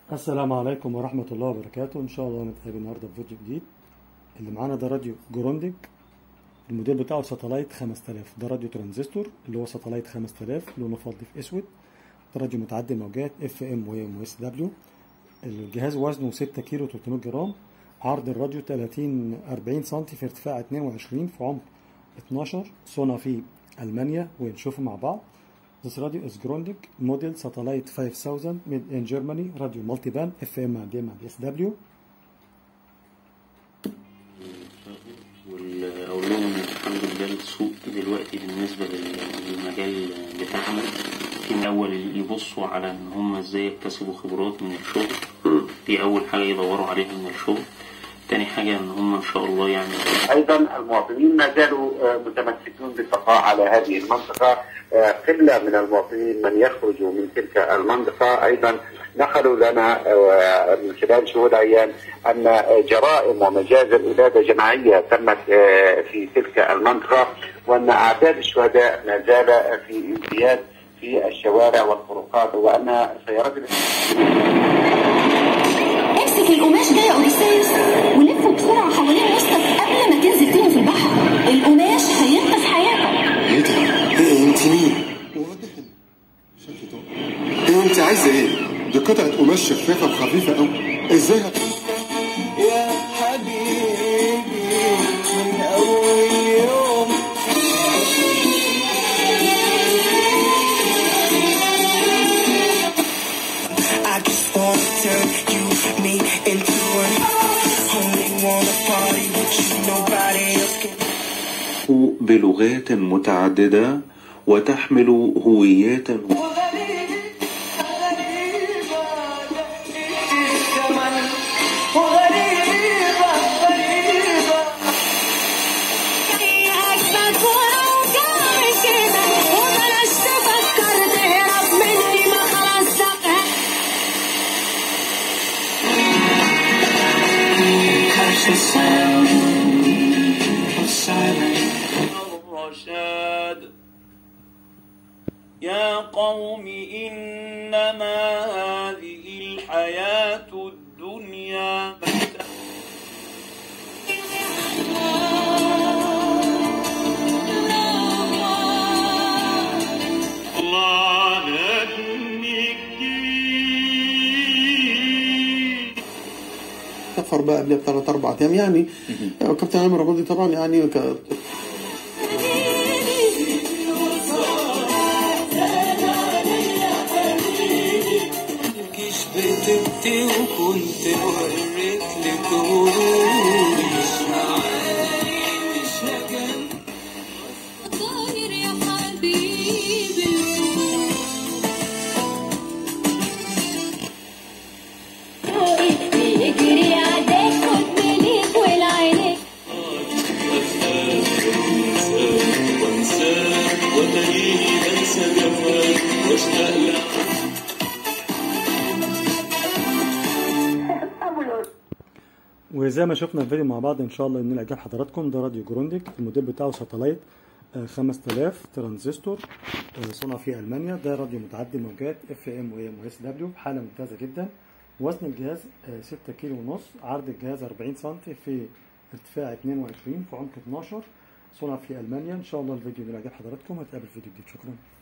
السلام عليكم ورحمة الله وبركاته إن شاء الله نتقابل النهاردة في فيديو جديد اللي معانا ده راديو جروندج الموديل بتاعه ساتلايت 5000 ده راديو ترانزستور اللي هو ساتلايت 5000 لونه فضي في أسود ده راديو متعدد موجات اف ام و ام اس دبليو الجهاز وزنه 6 كيلو 300 جرام عرض الراديو 30 40 سم في ارتفاع 22 في عمق 12 صنع في ألمانيا ونشوفه مع بعض This radio is Grundig model satellite 5000 made in Germany radio multiband FM and AM and SW واقول لهم ان الحمد لله السوق دلوقتي بالنسبه لل- للمجال بتاعنا في الاول يبصوا على ان هم ازاي يكتسبوا خبرات من الشغل دي اول حاجه يدوروا عليها من الشغل تاني حاجه ان هم ان شاء الله يعني ايضا المواطنين ما زالوا آه، متمسكون بالبقاء على هذه المنطقه آه، قله من المواطنين من يخرجوا من تلك المنطقه ايضا نقلوا لنا آه، من خلال شهود عيان ان آه، جرائم ومجازر اباده جماعيه تمت آه، في تلك المنطقه وان اعداد الشهداء ما زال في ازدياد في الشوارع والطرقات وان سيارات امسك القماش ده يا اوديسيوس ولفه بسرعه حوالين وسطك قبل ما تنزل تاني في البحر القماش هينقذ حياتك ايه ده؟ ايه انت مين؟ ايه انت عايزه ايه؟ دي قطعة قماش شفافة وخفيفة قوي ازاي هت... يا حبيبي من أول يوم I just wanna turn you, me into one Only wanna party with you, nobody else can بلغات متعددة وتحمل هويات وغريبة غريبة كمان وغريبة غريبة اجمل كوره وجامد كده وبلاش تفكر تهرب مني ما خلاص زقها Catch the sound of silence الرشاد يا قوم إنما هذه الحياة الدنيا الله سفر بقى قبل بثلاث اربع ايام يعني كابتن عامر رمادي طبعا يعني ك- مش بتبكي وكنت وريت لك غروري مش معايش هجم طاير يا حبيبي يجري عداك خد ليك والعينيك وزي ما شفنا الفيديو مع بعض إن شاء الله إن إعجاب حضراتكم ده راديو جروندج الموديل بتاعه ساتلايت آه، 5000 ترانزستور آه، صنع في ألمانيا ده راديو متعدد الموجات اف ام و ام اس دبليو حالة ممتازة جدا وزن الجهاز آه، 6 كيلو ونص عرض الجهاز 40 سم في ارتفاع 22 في عمق 12 صنع في ألمانيا إن شاء الله الفيديو ده إعجاب حضراتكم هتقابل فيديو جديد شكرا